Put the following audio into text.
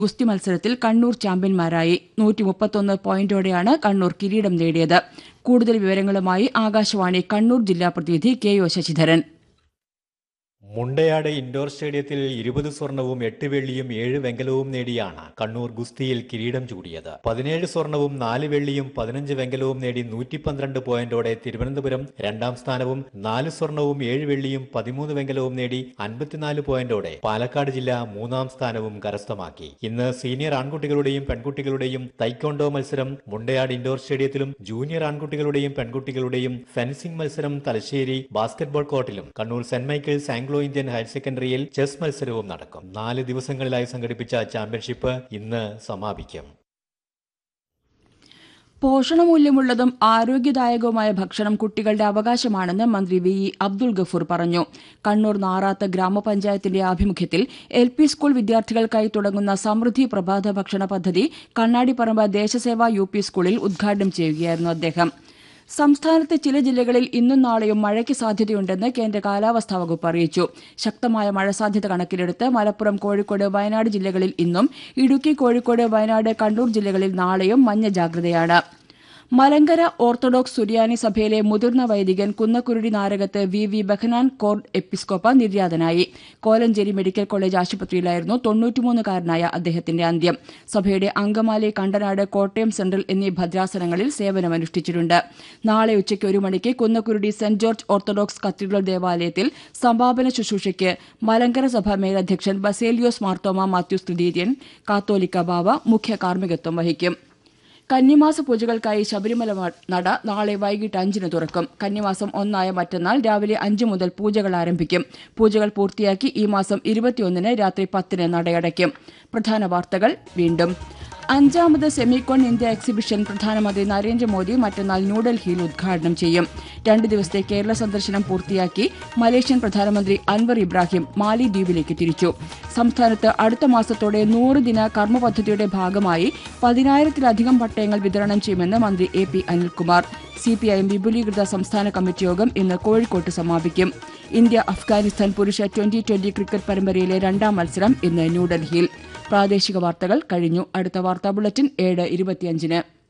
ഗുസ്തി മത്സരത്തിൽ കണ്ണൂർ ചാമ്പ്യന്മാരായി നൂറ്റി മുപ്പത്തൊന്ന് പോയിന്റോടെയാണ് കണ്ണൂർ കിരീടം നേടിയത് കൂടുതൽ വിവരങ്ങളുമായി ആകാശവാണി കണ്ണൂർ ജില്ലാ പ്രതിനിധി K O Sasidharan Mundayad indoor സ്റ്റേഡിയത്തിൽ ഇരുപത് സ്വർണവും എട്ട് വെള്ളിയും ഏഴ് വെങ്കലവും നേടിയാണ് കണ്ണൂർ ഗുസ്തിയിൽ കിരീടം ചൂടിയത് പതിനേഴ് സ്വർണവും നാല് വെള്ളിയും പതിനഞ്ച് വെങ്കലവും നേടി നൂറ്റി പന്ത്രണ്ട് പോയിന്റോടെ തിരുവനന്തപുരം രണ്ടാം സ്ഥാനവും നാല് സ്വർണവും ഏഴ് വെള്ളിയും പതിമൂന്ന് വെങ്കലവും നേടി അൻപത്തിനാല് പോയിന്റോടെ പാലക്കാട് ജില്ല മൂന്നാം സ്ഥാനവും കരസ്ഥമാക്കി ഇന്ന് സീനിയർ ആൺകുട്ടികളുടെയും പെൺകുട്ടികളുടെയും തൈക്കോണ്ടോ മത്സരം മുണ്ടയാട് ഇൻഡോർ സ്റ്റേഡിയത്തിലും ജൂനിയർ ആൺകുട്ടികളുടെയും പെൺകുട്ടികളുടെയും ഫെൻസിംഗ് മത്സരം തലശ്ശേരി ബാസ്കറ്റ്ബോൾ കോർട്ടിലും Kannur saint Michael's Anglo Indian higher സെക്കൻഡറിയിൽ ചെസ് മത്സരവും നടക്കും നാല് ദിവസങ്ങളിലായി സംഘടിപ്പിച്ച ചാമ്പ്യൻഷിപ്പ് ഇന്ന് സമാപിക്കും പോഷണമൂല്യമുള്ളതും ആരോഗ്യദായകവുമായ ഭക്ഷണം കുട്ടികളുടെ അവകാശമാണെന്ന് മന്ത്രി വി ഇ അബ്ദുൾ ഗഫൂർ പറഞ്ഞു കണ്ണൂർ നാറാത്ത് ഗ്രാമപഞ്ചായത്തിന്റെ ആഭിമുഖ്യത്തിൽ എൽ പി സ്കൂൾ വിദ്യാർത്ഥികൾക്കായി തുടങ്ങുന്ന സമൃദ്ധി പ്രഭാത ഭക്ഷണ പദ്ധതി കണ്ണാടിപ്പറമ്പ് ദേശസേവാ യു പി സ്കൂളിൽ ഉദ്ഘാടനം ചെയ്യുകയായിരുന്നു അദ്ദേഹം സംസ്ഥാനത്തെ ചില ജില്ലകളിൽ ഇന്നും നാളെയും മഴയ്ക്ക് സാധ്യതയുണ്ടെന്ന് കേന്ദ്ര കാലാവസ്ഥാ വകുപ്പ് അറിയിച്ചു ശക്തമായ മഴ സാധ്യത കണക്കിലെടുത്ത് മലപ്പുറം കോഴിക്കോട് വയനാട് ജില്ലകളിൽ ഇന്നും ഇടുക്കി കോഴിക്കോട് വയനാട് കണ്ണൂർ ജില്ലകളിൽ നാളെയും മഞ്ഞ ജാഗ്രതയാണ് മലങ്കര ഓർത്തഡോക്സ് സുറിയാനി സഭയിലെ മുതിർന്ന വൈദികൻ കുന്നക്കുരുടി നാരകത്ത് വി വി ബഹനാൻ കോർ എപ്പിസ്കോപ്പ നിര്യാതനായി കോലഞ്ചേരി മെഡിക്കൽ കോളേജ് ആശുപത്രിയിലായിരുന്നു തൊണ്ണൂറ്റിമൂന്നുകാരനായ അദ്ദേഹത്തിന്റെ അന്ത്യം സഭയുടെ അങ്കമാലി കണ്ടനാട് കോട്ടയം സെൻട്രൽ എന്നീ ഭദ്രാസനങ്ങളിൽ സേവനമനുഷ്ഠിച്ചിട്ടുണ്ട് നാളെ ഉച്ചയ്ക്ക് ഒരു മണിക്ക് Kunnakkurudi saint George orthodox cathedral ദേവാലയത്തിൽ സമാപന ശുശ്രൂഷയ്ക്ക് മലങ്കര സഭ മേലധ്യക്ഷൻ ബസേലിയോസ് മാർത്തോമ മാത്യൂസ് തൃതീയൻ കാത്തോലിക്ക ബാവ മുഖ്യ കാർമ്മികത്വം വഹിക്കും കന്നിമാസ പൂജകൾക്കായി ശബരിമല നട നാളെ വൈകിട്ട് അഞ്ചിന് തുറക്കും കന്നിമാസം ഒന്നായ മറ്റന്നാൾ രാവിലെ അഞ്ച് മുതൽ പൂജകൾ ആരംഭിക്കും പൂജകൾ പൂർത്തിയാക്കി ഈ മാസം ഇരുപത്തിയൊന്നിന് രാത്രി പത്തിന് നടയടയ്ക്കും പ്രധാന വാർത്തകൾ വീണ്ടും അഞ്ചാമത് സെമികോൺ ഇന്ത്യ എക്സിബിഷൻ പ്രധാനമന്ത്രി നരേന്ദ്രമോദി മറ്റന്നാൾ ന്യൂഡൽഹിയിൽ ഉദ്ഘാടനം ചെയ്യും രണ്ട് ദിവസത്തെ കേരള സന്ദർശനം പൂർത്തിയാക്കി മലേഷ്യൻ പ്രധാനമന്ത്രി അൻവർ ഇബ്രാഹിം മാലി ദ്വീപിലേക്ക് തിരിച്ചു സംസ്ഥാനത്ത് അടുത്ത മാസത്തോടെ നൂറ് ദിന കർമ്മ പദ്ധതിയുടെ ഭാഗമായി പതിനായിരത്തിലധികം പട്ടയങ്ങൾ വിതരണം ചെയ്യുമെന്ന് മന്ത്രി എ പി അനിൽകുമാർ സിപിഐഎം വിപുലീകൃത സംസ്ഥാന കമ്മിറ്റി യോഗം ഇന്ന് കോഴിക്കോട്ട് സമാപിക്കും ഇന്ത്യ അഫ്ഗാനിസ്ഥാൻ പുരുഷ ട്വന്റി ട്വന്റി ക്രിക്കറ്റ് പരമ്പരയിലെ രണ്ടാം മത്സരം ഇന്ന് ന്യൂഡൽഹിയിൽ പ്രാദേശിക വാർത്തകൾ കഴിഞ്ഞു അടുത്ത വാർത്താ ബുള്ളറ്റിൻ ഏഴ് ഇരുപത്തിയഞ്ചിന്